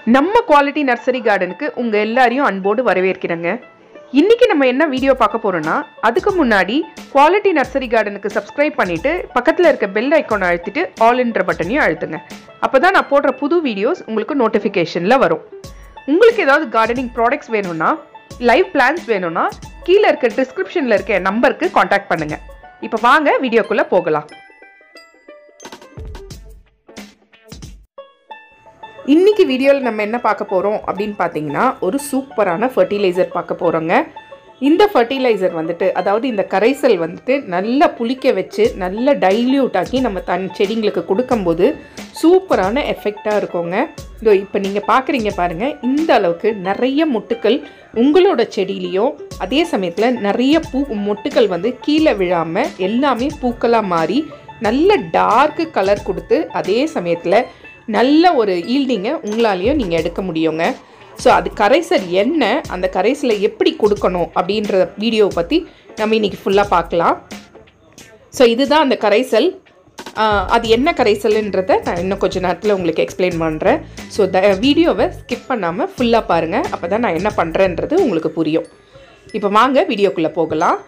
நம்ம quality nursery கார்டனுக்கு உங்கள் எல்லாரையும் அன்போடு வரவேற்கிறேங்க இன்னைக்கு நம்ம என்ன வீடியோ பார்க்க போறோம்னா அதுக்கு முன்னாடி குவாலிட்டி நர்சரி கார்டனுக்கு சப்ஸ்கிரைப் பண்ணிட்டு பக்கத்தில் இருக்க பெல் ஐக்கானை அழுத்திட்டு ஆல் என்ற பட்டனையும் அழுத்துங்க அப்போ தான் நான் போடுற புது வீடியோஸ் உங்களுக்கு நோட்டிஃபிகேஷனில் வரும் உங்களுக்கு ஏதாவது கார்டனிங் ப்ராடக்ட்ஸ் வேணும்னா லைவ் பிளான்ஸ் வேணும்னா கீழே இருக்க டிஸ்கிரிப்ஷனில் இருக்க நம்பருக்கு காண்டாக்ட் பண்ணுங்க இப்போ வாங்க வீடியோக்குள்ளே போகலாம் இன்னைக்கு வீடியோவில் நம்ம என்ன பார்க்க போகிறோம் அப்படின்னு பார்த்தீங்கன்னா ஒரு சூப்பரான ஃபர்டிலைசர் பார்க்க போகிறோங்க இந்த ஃபர்டிலைசர் வந்துட்டு அதாவது இந்த கரைசல் வந்துட்டு நல்லா புளிக்க வச்சு நல்லா டைல்யூட் ஆக்கி நம்ம தன் செடிங்களுக்கு கொடுக்கும்போது சூப்பரான எஃபெக்டாக இருக்குங்க இதோ இப்போ நீங்கள் பார்க்குறீங்க பாருங்கள் இந்த அளவுக்கு நிறைய மொட்டுக்கள் உங்களோட செடியிலையும் அதே சமயத்தில் நிறைய பூ மொட்டுக்கள் வந்து கீழே விழாமல் எல்லாமே பூக்களாக மாறி நல்ல டார்க் கலர் கொடுத்து அதே சமயத்தில் நல்ல ஒரு ஈல்டிங்கை உங்களாலேயும் நீங்கள் எடுக்க முடியுங்க ஸோ அது கரைசல் என்ன அந்த கரைசலை எப்படி கொடுக்கணும் அப்படின்ற வீடியோவை பற்றி நம்ம இன்றைக்கி ஃபுல்லாக பார்க்கலாம் ஸோ இதுதான் அந்த கரைசல் ஆஹ், அது என்ன கரைசல்ன்றதை நான் இன்னும் கொஞ்சம் நேரத்தில் உங்களுக்கு எக்ஸ்பிளைன் பண்ணுறேன் ஸோ த வீடியோவை ஸ்கிப் பண்ணாமல் ஃபுல்லாக பாருங்கள் அப்போ தான் நான் என்ன பண்ணுறேன்றது உங்களுக்கு புரியும் இப்போ வாங்க வீடியோக்குள்ளே போகலாம்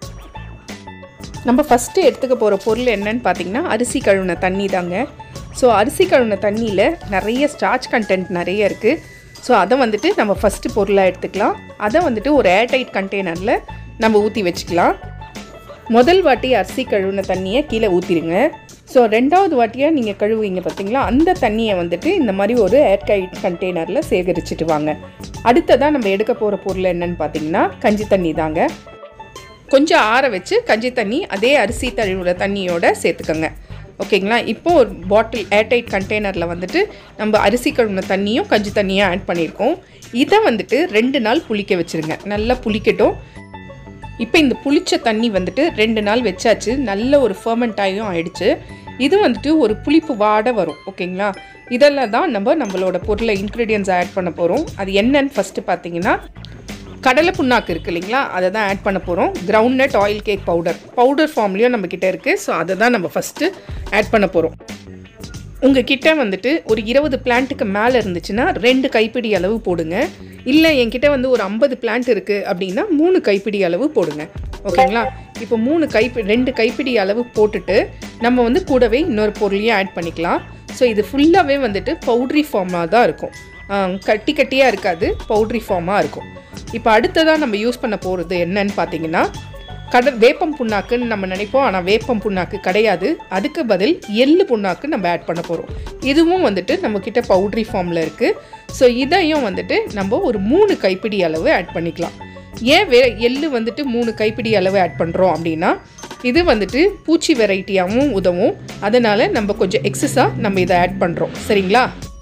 நம்ம ஃபஸ்ட்டு எடுத்துக்க போகிற பொருள் என்னன்னு பார்த்தீங்கன்னா அரிசி கழுவின தண்ணி தாங்க ஸோ அரிசி கழுவின தண்ணியில் நிறைய ஸ்டார்ச் கண்டென்ட் நிறைய இருக்குது ஸோ அதை வந்துட்டு நம்ம ஃபஸ்ட்டு பொருளாக எடுத்துக்கலாம் அதை வந்துட்டு ஒரு ஏர்டைட் கண்டெய்னரில் நம்ம ஊற்றி வச்சுக்கலாம் முதல் வாட்டி அரிசி கழுவின தண்ணியை கீழே ஊற்றிடுங்க ஸோ ரெண்டாவது வாட்டியாக நீங்கள் கழுவுவீங்க பார்த்தீங்களா அந்த தண்ணியை வந்துட்டு இந்த மாதிரி ஒரு ஏர்டைட் கண்டெய்னரில் சேகரிச்சுட்டு வாங்க அடுத்ததாக நம்ம எடுக்க போகிற பொருள் என்னன்னு பார்த்தீங்கன்னா கஞ்சி தண்ணி தாங்க கொஞ்சம் ஆற வச்சு கஞ்சி தண்ணி அதே அரிசி தழுவுற தண்ணியோட சேர்த்துக்கோங்க ஓகேங்களா இப்போ ஒரு பாட்டில் ஏர்டைட் கண்டெய்னரில் வந்துட்டு நம்ம அரிசி கழுவின தண்ணியும் கஞ்சி தண்ணியும் ஆட் பண்ணியிருக்கோம் இதை வந்துட்டு ரெண்டு நாள் புளிக்க வச்சுருங்க நல்லா புளிக்கட்டும் இப்போ இந்த புளிச்ச தண்ணி வந்துட்டு ரெண்டு நாள் வச்சாச்சு நல்ல ஒரு ஃபர்மெண்ட் ஆகியும் ஆயிடுச்சு இது வந்துட்டு ஒரு புளிப்பு வாடை வரும் ஓகேங்களா இதெல்லாம் தான் நம்ம நம்மளோட பொருளை இன்க்ரீடியன்ஸ் ஆட் பண்ண போகிறோம் அது என்னன்னு ஃபஸ்ட்டு பார்த்தீங்கன்னா கடலை புண்ணாக்கு இருக்கு இல்லைங்களா அதை தான் ஆட் பண்ண போகிறோம் groundnut oil cake powder powder ஃபார்ம்லேயும் நம்மக்கிட்ட இருக்குது ஸோ அதை தான் நம்ம ஃபஸ்ட்டு ஆட் பண்ண போகிறோம் உங்கள் கிட்ட வந்துட்டு ஒரு இருபது பிளான்ட்டுக்கு மேலே இருந்துச்சுன்னா ரெண்டு கைப்பிடி அளவு போடுங்க இல்லை என்கிட்ட வந்து ஒரு ஐம்பது பிளான்ட் இருக்குது அப்படின்னா மூணு கைப்பிடி அளவு போடுங்க ஓகேங்களா இப்போ மூணு கைப்பி ரெண்டு கைப்பிடி அளவு போட்டுட்டு நம்ம வந்து கூடவே இன்னொரு பொருளையும் ஆட் பண்ணிக்கலாம் ஸோ இது ஃபுல்லாகவே வந்துட்டு பவுட்ரி ஃபார்மாக தான் இருக்கும் ஆஹ் கட்டி கட்டியாக இருக்காது பவுட்ரி ஃபார்மாக இருக்கும் இப்போ அடுத்ததாக நம்ம யூஸ் பண்ண போகிறது என்னன்னு பார்த்தீங்கன்னா கட வேப்பம் புண்ணாக்குன்னு நம்ம நினைப்போம் ஆனால் வேப்பம் புண்ணாக்கு கிடையாது அதுக்கு பதில் எள்ளு புண்ணாக்கு நம்ம ஆட் பண்ண போகிறோம் இதுவும் வந்துட்டு நம்மக்கிட்ட பவுட்ரி ஃபார்மில் இருக்குது ஸோ இதையும் வந்துட்டு நம்ம ஒரு மூணு கைப்பிடி அளவு ஆட் பண்ணிக்கலாம் ஏன் வே எள்ளு வந்துட்டு மூணு கைப்பிடி அளவு ஆட் பண்ணுறோம் அப்படின்னா இது வந்துட்டு பூச்சி வெரைட்டியாகவும் உதவும் அதனால் நம்ம கொஞ்சம் எக்ஸஸாக நம்ம இதை ஆட் பண்ணுறோம் சரிங்களா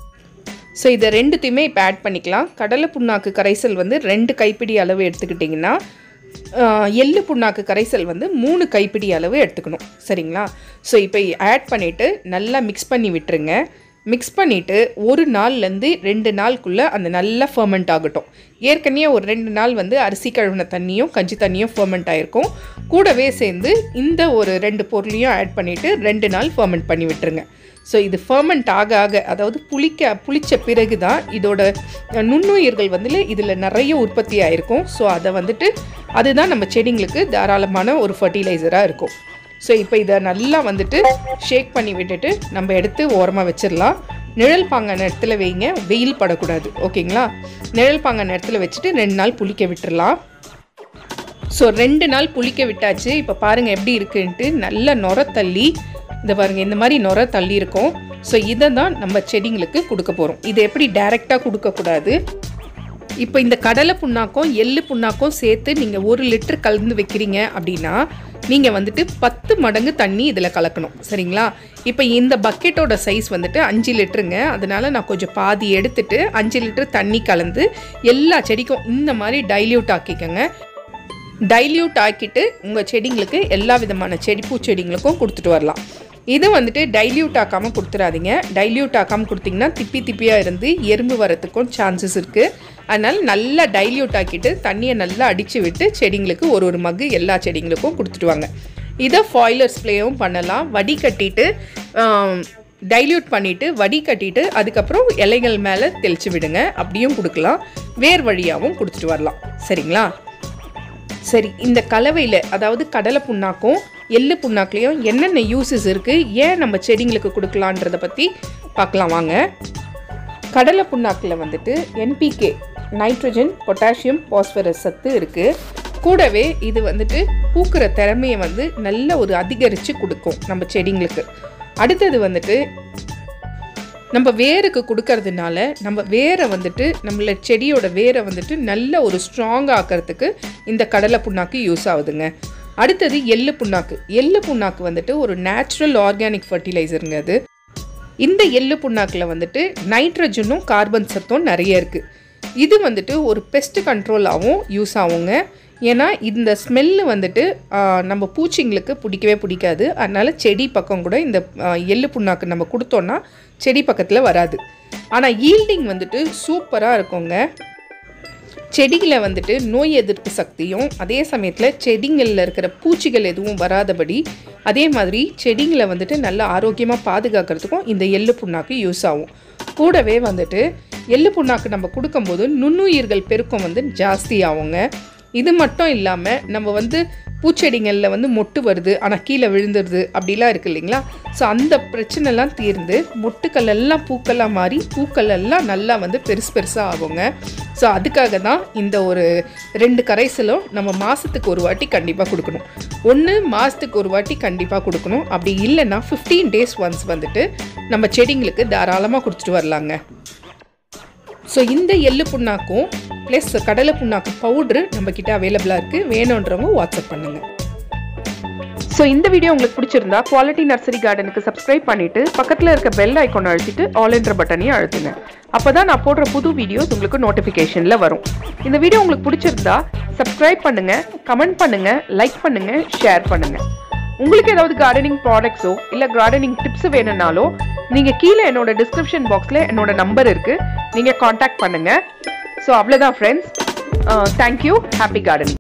ஸோ இதை ரெண்டுத்தையுமே இப்போ ஆட் பண்ணிக்கலாம் கடலை புண்ணாக்கு கரைசல் வந்து ரெண்டு கைப்பிடி அளவு எடுத்துக்கிட்டிங்கன்னா ஆஹ், எள்ளு புண்ணாக்கு கரைசல் வந்து மூணு கைப்பிடி அளவு எடுத்துக்கணும் சரிங்களா ஸோ இப்போ ஆட் பண்ணிவிட்டு நல்லா மிக்ஸ் பண்ணி விட்டுருங்க மிக்ஸ் பண்ணிவிட்டு ஒரு நாள்லேருந்து ரெண்டு நாளுக்குள்ளே அந்த நல்லா ஃபர்மெண்ட் ஆகட்டும் ஏற்கனவே ஒரு ரெண்டு நாள் வந்து அரிசி கழுவின தண்ணியும் கஞ்சி தண்ணியும் ஃபர்மெண்ட் ஆகிருக்கும் கூடவே சேர்ந்து இந்த ஒரு ரெண்டு பொருளையும் ஆட் பண்ணிவிட்டு ரெண்டு நாள் ஃபர்மெண்ட் பண்ணி விட்டுருங்க ஸோ இது ஃபர்மெண்ட் ஆக ஆக அதாவது புளிக்க புளிச்ச பிறகு தான் இதோட நுண்ணுயிர்கள் வந்து இதில் நிறைய உற்பத்தி ஆயிருக்கும் ஸோ அதை வந்துட்டு அதுதான் நம்ம செடிங்களுக்கு தாராளமான ஒரு ஃபர்டிலைசராக இருக்கும் ஸோ இப்போ இதை நல்லா வந்துட்டு ஷேக் பண்ணி விட்டுட்டு நம்ம எடுத்து ஓரமாக வச்சிடலாம் நிழல் பாங்கான இடத்துல வைங்க வெயில் படக்கூடாது ஓகேங்களா நிழல் பாங்கான இடத்துல வச்சுட்டு ரெண்டு நாள் புளிக்க விட்டுறலாம் ஸோ ரெண்டு நாள் புளிக்க விட்டாச்சு இப்போ பாருங்கள் எப்படி இருக்குன்ட்டு நல்ல நுர தள்ளி இந்த பாருங்க இந்த மாதிரி நுர தள்ளி இருக்கும் ஸோ இதை தான் நம்ம செடிங்களுக்கு கொடுக்க போகிறோம் இதை எப்படி டைரெக்டாக கொடுக்கக்கூடாது இப்போ இந்த கடலை புண்ணாக்கும் எள்ளு புண்ணாக்கும் சேர்த்து நீங்கள் ஒரு லிட்டர் கலந்து வைக்கிறீங்க அப்படின்னா நீங்கள் வந்துட்டு பத்து மடங்கு தண்ணி இதில் கலக்கணும் சரிங்களா இப்போ இந்த பக்கெட்டோட சைஸ் வந்துட்டு அஞ்சு லிட்டருங்க அதனால நான் கொஞ்சம் பாதி எடுத்துட்டு அஞ்சு லிட்டர் தண்ணி கலந்து எல்லா செடிக்கும் இந்த மாதிரி டைல்யூட் ஆக்கிக்கோங்க டைல்யூட் ஆக்கிட்டு உங்கள் செடிங்களுக்கு எல்லா விதமான செடி பூச்செடிங்களுக்கும் கொடுத்துட்டு வரலாம் இது வந்துட்டு டைல்யூட் ஆக்காமல் கொடுத்துடாதீங்க டைல்யூட் ஆக்காமல் கொடுத்தீங்கன்னா திப்பி திப்பியாக இருந்து எறும்பு வரத்துக்கும் சான்சஸ் இருக்குது அதனால் நல்லா டைல்யூட் ஆக்கிட்டு தண்ணியை நல்லா அடித்து விட்டு செடிங்களுக்கு ஒரு ஒரு மக்கு எல்லா செடிங்களுக்கும் கொடுத்துட்டு வாங்க இதை ஃபாயிலர் ஸ்ப்ரேயும் பண்ணலாம் வடிகட்டிட்டு டைல்யூட் பண்ணிவிட்டு வடிகட்டிட்டு அதுக்கப்புறம் இலைகள் மேலே தெளித்து விடுங்க அப்படியும் கொடுக்கலாம் வேர் வழியாகவும் கொடுத்துட்டு வரலாம் சரிங்களா சரி இந்த கலவையில் அதாவது கடலை புண்ணாக்கும் எள்ளு புண்ணாக்குலேயும் என்னென்ன யூசஸ் இருக்குது ஏன் நம்ம செடிங்களுக்கு கொடுக்கலான்றதை பற்றி பார்க்கலாம் வாங்க கடலை புண்ணாக்கில் வந்துட்டு என்பிகே நைட்ரஜன் பொட்டாசியம் பாஸ்பரஸ் சத்து இருக்குது கூடவே இது வந்துட்டு பூக்கிற திறமையை வந்து நல்ல ஒரு அதிகரித்து கொடுக்கும் நம்ம செடிங்களுக்கு அடுத்தது வந்துட்டு நம்ம வேருக்கு கொடுக்கறதுனால நம்ம வேரை வந்துட்டு நம்மள செடியோட வேரை வந்துட்டு நல்ல ஒரு ஸ்ட்ராங் ஆக்கிறதுக்கு இந்த கடலை புண்ணாக்கு யூஸ் ஆகுதுங்க அடுத்தது எள்ளு புண்ணாக்கு எள்ளு புண்ணாக்கு வந்துட்டு ஒரு நேச்சுரல் ஆர்கானிக் ஃபர்டிலைசருங்க அது இந்த எள்ளு புண்ணாக்கில் வந்துட்டு நைட்ரஜனும் கார்பன் சத்தும் நிறைய இருக்குது இது வந்துட்டு ஒரு பெஸ்ட் கண்ட்ரோலாகவும் யூஸ் ஆகுங்க ஏன்னா இந்த ஸ்மெல்லு வந்துட்டு ஆ, நம்ம பூச்சிங்களுக்கு பிடிக்கவே பிடிக்காது அதனால் செடி பக்கம் கூட இந்த ஆ, எள்ளு புண்ணாக்கு நம்ம கொடுத்தோன்னா செடி பக்கத்தில் வராது ஆனால் ஈல்டிங் வந்துட்டு சூப்பராக இருக்குங்க செடிகளை வந்துட்டு நோய் எதிர்ப்பு சக்தியும் அதே சமயத்தில் செடிங்களில் இருக்கிற பூச்சிகள் எதுவும் வராதபடி அதே மாதிரி செடிங்களை வந்துட்டு நல்ல ஆரோக்கியமாக பாதுகாக்கிறதுக்கும் இந்த எள்ளு புண்ணாக்கு யூஸ் ஆகும் கூடவே வந்துட்டு எள்ளு புண்ணாக்கு நம்ம கொடுக்கும்போது நுண்ணுயிர்கள் பெருக்கம் வந்து ஜாஸ்தி ஆகுங்க இது மட்டும் இல்லாமல் நம்ம வந்து பூச்செடிங்களில் வந்து மொட்டு வருது ஆனால் கீழே விழுந்துருது அப்படிலாம் இருக்கு இல்லைங்களா ஸோ அந்த பிரச்சனைலாம் தீர்ந்து மொட்டுக்கள் எல்லாம் பூக்களாக மாறி பூக்கள் எல்லாம் நல்லா வந்து பெருசு பெருசாக ஆகுங்க ஸோ அதுக்காக தான் இந்த ஒரு ரெண்டு கரைசலும் நம்ம மாதத்துக்கு ஒரு வாட்டி கண்டிப்பாக கொடுக்கணும் ஒன்று மாதத்துக்கு ஒரு வாட்டி கண்டிப்பாக கொடுக்கணும் அப்படி இல்லைன்னா ஃபிஃப்டீன் டேஸ் ஒன்ஸ் வந்துட்டு நம்ம செடிங்களுக்கு தாராளமாக கொடுத்துட்டு வரலாங்க ஸோ இந்த எள்ளு புண்ணாக்கும் ப்ளஸ் கடலை புண்ணாக்கு பவுட்ரு நம்மக்கிட்ட அவைலபிளாக இருக்குது வேணுன்றவங்க வாட்ஸ்அப் பண்ணுங்கள் ஸோ இந்த வீடியோ உங்களுக்கு பிடிச்சிருந்தா குவாலிட்டி நர்சரி கார்டனுக்கு சப்ஸ்கிரைப் பண்ணிட்டு பக்கத்தில் இருக்க பெல் ஐக்கான் அழுத்திட்டு ஆல் என்ற பட்டனையும் அழுத்துங்க அப்போ தான் நான் போடுற புது வீடியோஸ் உங்களுக்கு நோட்டிஃபிகேஷனில் வரும் இந்த வீடியோ உங்களுக்கு பிடிச்சிருந்தா சப்ஸ்கிரைப் பண்ணுங்க கமெண்ட் பண்ணுங்க லைக் பண்ணுங்க ஷேர் பண்ணுங்க உங்களுக்கு ஏதாவது கார்டனிங் ப்ராடக்ட்ஸோ இல்லை கார்டனிங் டிப்ஸ் வேணும்னாலோ நீங்கள் கீழே என்னோட டிஸ்கிரிப்ஷன் பாக்ஸில் என்னோட நம்பர் இருக்குது நீங்கள் காண்டாக்ட் பண்ணுங்கள் ஸோ அவ்வளோதான் ஃப்ரெண்ட்ஸ் தேங்க்யூ ஹாப்பி கார்டனிங்